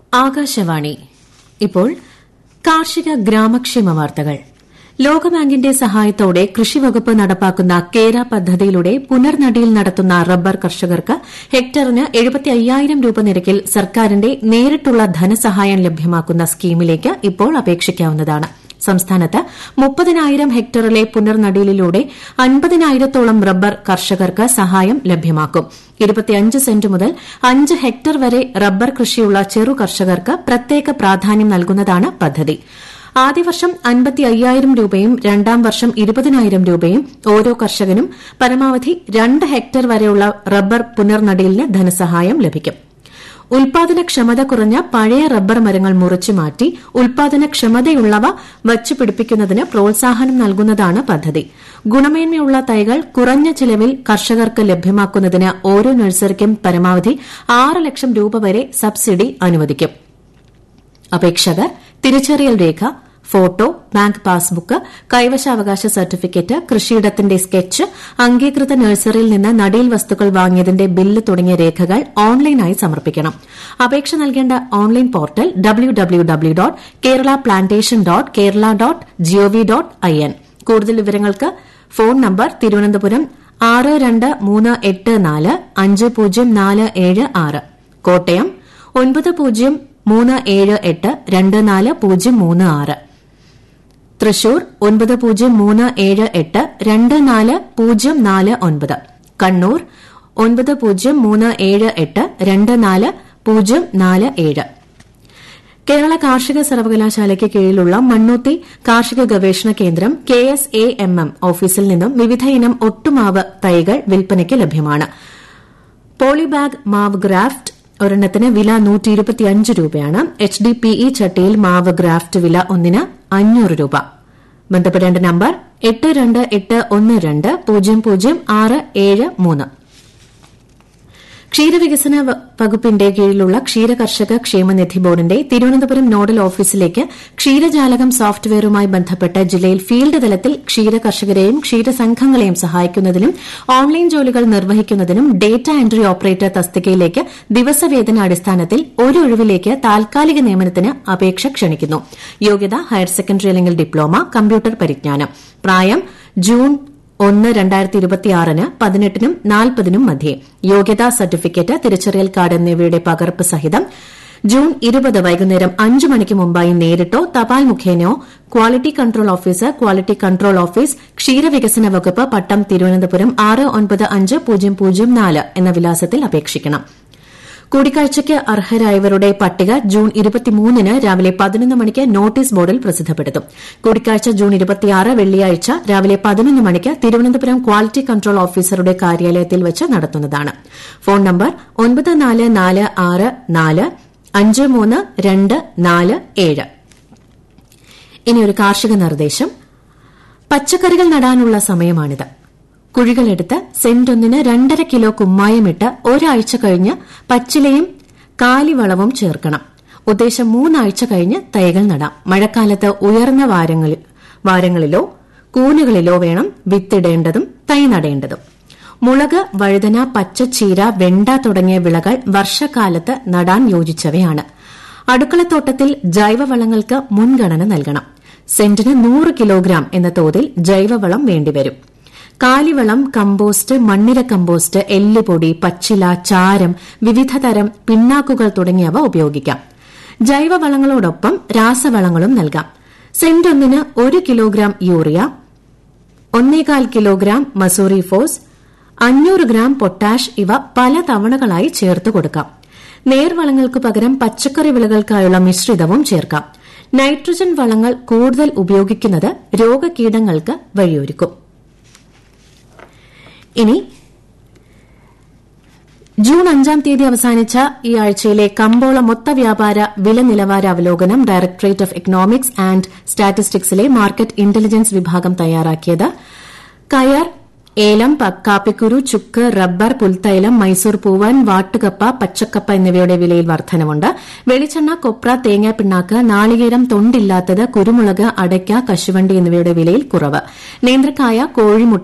ആകാശവാണി ഇപ്പോൾ കാർഷിക ഗ്രാമക്ഷേമ വാർത്തകൾ ലോകബാങ്കിന്റെ സഹായത്തോടെ കൃഷിവകുപ്പ് നടപ്പാക്കുന്ന കേര പദ്ധതിയിലൂടെ പുനർനടിയിൽ നടത്തുന്ന റബ്ബർ കർഷകർക്ക് ഹെക്ടറിന് അയ്യായിരം രൂപ നിരക്കിൽ സർക്കാരിന്റെ നേരിട്ടുള്ള ധനസഹായം ലഭ്യമാക്കുന്ന സ്കീമിലേക്ക് ഇപ്പോൾ അപേക്ഷിക്കാവുന്നതാണ് സംസ്ഥാനത്ത് മുപ്പതിനായിരം ഹെക്ടറിലെ പുനർനടീലിലൂടെ അൻപതിനായിരത്തോളം റബ്ബർ കർഷകർക്ക് സഹായം ലഭ്യമാക്കും ഇരുപത്തിയഞ്ച് സെന്റ് മുതൽ അഞ്ച് ഹെക്ടർ വരെ റബ്ബർ കൃഷിയുള്ള ചെറു കർഷകർക്ക് പ്രത്യേക പ്രാധാന്യം നൽകുന്നതാണ് പദ്ധതി ആദ്യ വർഷം അൻപത്തി അയ്യായിരം രൂപയും രണ്ടാം വർഷം ഇരുപതിനായിരം രൂപയും ഓരോ കർഷകനും പരമാവധി രണ്ട് ഹെക്ടർ വരെയുള്ള റബ്ബർ പുനർനടീലിന് ധനസഹായം ലഭിക്കും ഉൽപാദനക്ഷമത കുറഞ്ഞ പഴയ റബ്ബർ മരങ്ങൾ മുറിച്ചു മാറ്റി ഉൽപാദനക്ഷമതയുള്ളവ വച്ചുപിടിപ്പിക്കുന്നതിന് പ്രോത്സാഹനം നൽകുന്നതാണ് പദ്ധതി ഗുണമേന്മയുള്ള തൈകൾ കുറഞ്ഞ ചിലവിൽ കർഷകർക്ക് ലഭ്യമാക്കുന്നതിന് ഓരോ നഴ്സറിക്കും പരമാവധി ആറ് ലക്ഷം രൂപ വരെ സബ്സിഡി അനുവദിക്കും അപേക്ഷകർ തിരിച്ചറിയൽ രേഖ ഫോട്ടോ ബാങ്ക് പാസ്ബുക്ക് കൈവശാവകാശ സർട്ടിഫിക്കറ്റ് കൃഷിയിടത്തിന്റെ സ്കെച്ച് അംഗീകൃത നഴ്സറിയിൽ നിന്ന് നടീൽ വസ്തുക്കൾ വാങ്ങിയതിന്റെ ബില്ല് തുടങ്ങിയ രേഖകൾ ഓൺലൈനായി സമർപ്പിക്കണം അപേക്ഷ നൽകേണ്ട online portal W W W dot Kerala plantation dot Kerala dot G O V dot I N കൂടുതൽ വിവരങ്ങൾക്ക് ഫോൺ നമ്പർ തിരുവനന്തപുരം ആറ് രണ്ട് മൂന്ന് എട്ട് നാല് അഞ്ച് പൂജ്യം നാല് ഏഴ് ആറ് കോട്ടയം ഒൻപത് പൂജ്യം മൂന്ന് ഏഴ് എട്ട് രണ്ട് നാല് പൂജ്യം മൂന്ന് ആറ് തൃശൂർ ഒൻപത് പൂജ്യം മൂന്ന് ഏഴ് എട്ട് രണ്ട് നാല് പൂജ്യം നാല് ഒൻപത് കണ്ണൂർ ഒൻപത് പൂജ്യം മൂന്ന് ഏഴ് എട്ട് രണ്ട് നാല് പൂജ്യം നാല് ഏഴ് കേരള കാർഷിക സർവകലാശാലയ്ക്ക് കീഴിലുള്ള മണ്ണൂത്തി കാർഷിക ഗവേഷണ കേന്ദ്രം K S A M M ഓഫീസിൽ നിന്നും വിവിധയിനം ഒട്ടുമാവ് തൈകൾ വിൽപ്പനയ്ക്ക് ലഭ്യമാണ് പോളിബാഗ് മാവ് ഗ്രാഫ്റ്റ് ഒരെണ്ണത്തിന് വില നൂറ്റി രൂപയാണ് എച്ച് ഡി പി ഇ ചട്ടിയിൽ മാവ് ഗ്രാഫ്റ്റ് വില ഒന്നിന് അഞ്ഞൂറ് രൂപ ബന്ധപ്പെടേണ്ട നമ്പർ എട്ട് രണ്ട് എട്ട് ഒന്ന് രണ്ട് പൂജ്യം പൂജ്യം ആറ് ഏഴ് മൂന്ന് ക്ഷീരവികസന വകുപ്പിന്റെ കീഴിലുള്ള ക്ഷീരകർഷക ക്ഷേമനിധി ബോർഡിന്റെ തിരുവനന്തപുരം നോഡൽ ഓഫീസിലേക്ക് ക്ഷീരജാലകം സോഫ്റ്റ്വെയറുമായി ബന്ധപ്പെട്ട് ജില്ലയിൽ ഫീൽഡ് തലത്തിൽ ക്ഷീരകർഷകരെയും ക്ഷീരസംഘങ്ങളെയും സഹായിക്കുന്നതിനും ഓൺലൈൻ ജോലികൾ നിർവഹിക്കുന്നതിനും ഡേറ്റ എൻട്രി ഓപ്പറേറ്റർ തസ്തികയിലേക്ക് ദിവസവേതന അടിസ്ഥാനത്തിൽ ഒരു ഒഴിവിലേക്ക് താൽക്കാലിക നിയമനത്തിന് അപേക്ഷ ക്ഷണിക്കുന്നു യോഗ്യത ഹയർ സെക്കൻഡറി അല്ലെങ്കിൽ ഡിപ്ലോമ കമ്പ്യൂട്ടർ പരിജ്ഞാനം പ്രായം ജൂൺ ഒന്ന് രണ്ടായിരത്തി ഇരുപത്തിയാറിന് പതിനെട്ടിനും നാൽപ്പതിനും മധ്യേ യോഗ്യതാ സർട്ടിഫിക്കറ്റ് തിരിച്ചറിയൽ കാർഡ് എന്നിവയുടെ പകർപ്പ് സഹിതം ജൂൺ ഇരുപത് വൈകുന്നേരം അഞ്ച് മണിക്ക് മുമ്പായി നേരിട്ടോ തപാൽ മുഖേനയോ quality control officer quality control office ക്ഷീരവികസന വകുപ്പ് പട്ടം തിരുവനന്തപുരം ആറ് ഒൻപത് അഞ്ച് പൂജ്യം പൂജ്യം നാല് എന്ന വിലാസത്തിൽ അപേക്ഷിക്കണം കൂടിക്കാഴ്ചയ്ക്ക് അർഹരായവരുടെ പട്ടിക ജൂൺ ഇരുപത്തിമൂന്നിന് രാവിലെ പതിനൊന്ന് മണിക്ക് നോട്ടീസ് ബോർഡിൽ പ്രസിദ്ധപ്പെടുത്തും കൂടിക്കാഴ്ച ജൂൺ ഇരുപത്തിയാറ് വെള്ളിയാഴ്ച രാവിലെ പതിനൊന്ന് മണിക്ക് തിരുവനന്തപുരം ക്വാളിറ്റി കൺട്രോൾ ഓഫീസറുടെ കാര്യാലയത്തിൽ വെച്ച് നടത്തുന്നതാണ് ഫോൺ നമ്പർ ഒൻപത് നാല് നാല് ആറ് നാല് അഞ്ച് മൂന്ന് രണ്ട് നാല് ഏഴ് ഇനി ഒരു കാർഷിക നിർദ്ദേശം പച്ചക്കറികൾ നടാനുള്ള സമയമാണിത് കുഴികളെടുത്ത് സെന്റൊന്നിന് രണ്ടര കിലോ കുമ്മായമിട്ട് ഒരാഴ്ച കഴിഞ്ഞ് പച്ചിലയും കാലിവളവും ചേർക്കണം ഉദ്ദേശം മൂന്നാഴ്ച കഴിഞ്ഞ് തൈകൾ നടാം മഴക്കാലത്ത് ഉയർന്ന വാരങ്ങളിലോ കൂനുകളിലോ വേണം വിത്തിടേണ്ടതും തൈ നടേണ്ടതും മുളക് വഴുതന പച്ചച്ചീര വെണ്ട തുടങ്ങിയ വിളകൾ വർഷക്കാലത്ത് നടാൻ യോജിച്ചവയാണ് അടുക്കളത്തോട്ടത്തിൽ ജൈവവളങ്ങൾക്ക് മുൻഗണന നൽകണം സെന്റിന് നൂറ് കിലോഗ്രാം എന്ന തോതിൽ ജൈവവളം വേണ്ടിവരും കാലിവളം കമ്പോസ്റ്റ് മണ്ണിര കമ്പോസ്റ്റ് എല്ലുപൊടി പച്ചില ചാരം വിവിധ തരം പിണ്ണാക്കുകൾ തുടങ്ങിയവ ഉപയോഗിക്കാം ജൈവവളങ്ങളോടൊപ്പം രാസവളങ്ങളും നൽകാം സെന്റ് ഒന്നിന് ഒരു കിലോഗ്രാം യൂറിയ ഒന്നേകാൽ കിലോഗ്രാം മസൂറി ഫോസ് അഞ്ഞൂറ് ഗ്രാം പൊട്ടാഷ് ഇവ പല തവണകളായി ചേർത്ത് കൊടുക്കാം നേർവളങ്ങൾക്ക് പകരം പച്ചക്കറി വിളകൾക്കായുള്ള മിശ്രിതവും ചേർക്കാം നൈട്രജൻ വളങ്ങൾ കൂടുതൽ ഉപയോഗിക്കുന്നത് രോഗകീടങ്ങൾക്ക് വഴിയൊരുക്കും ഇനി ജൂൺ അഞ്ചാം തീയതി അവസാനിച്ച ഈ ആഴ്ചയിലെ കമ്പോള മൊത്ത വ്യാപാര വില നിലവാര അവലോകനം ഡയറക്ടറേറ്റ് ഓഫ് എക്കണോമിക്സ് ആൻഡ് സ്റ്റാറ്റിസ്റ്റിക്സിലെ മാർക്കറ്റ് ഇന്റലിജൻസ് വിഭാഗം തയ്യാറാക്കിയത് കയർ ഏലം കാപ്പിക്കുരു ചുക്ക് റബ്ബർ പുൽത്തൈലം മൈസൂർ പൂവൻ വാട്ടുകപ്പ പച്ചക്കപ്പ എന്നിവയുടെ വിലയിൽ വർധനവുണ്ട് വെളിച്ചെണ്ണ കൊപ്ര തേങ്ങാ പിണ്ണാക്ക് നാളികേരം തൊണ്ടില്ലാത്തത് കുരുമുളക് അടയ്ക്ക കശുവണ്ടി എന്നിവയുടെ വിലയിൽ കുറവ് നേന്ത്രക്കായ കോഴിമുട്ട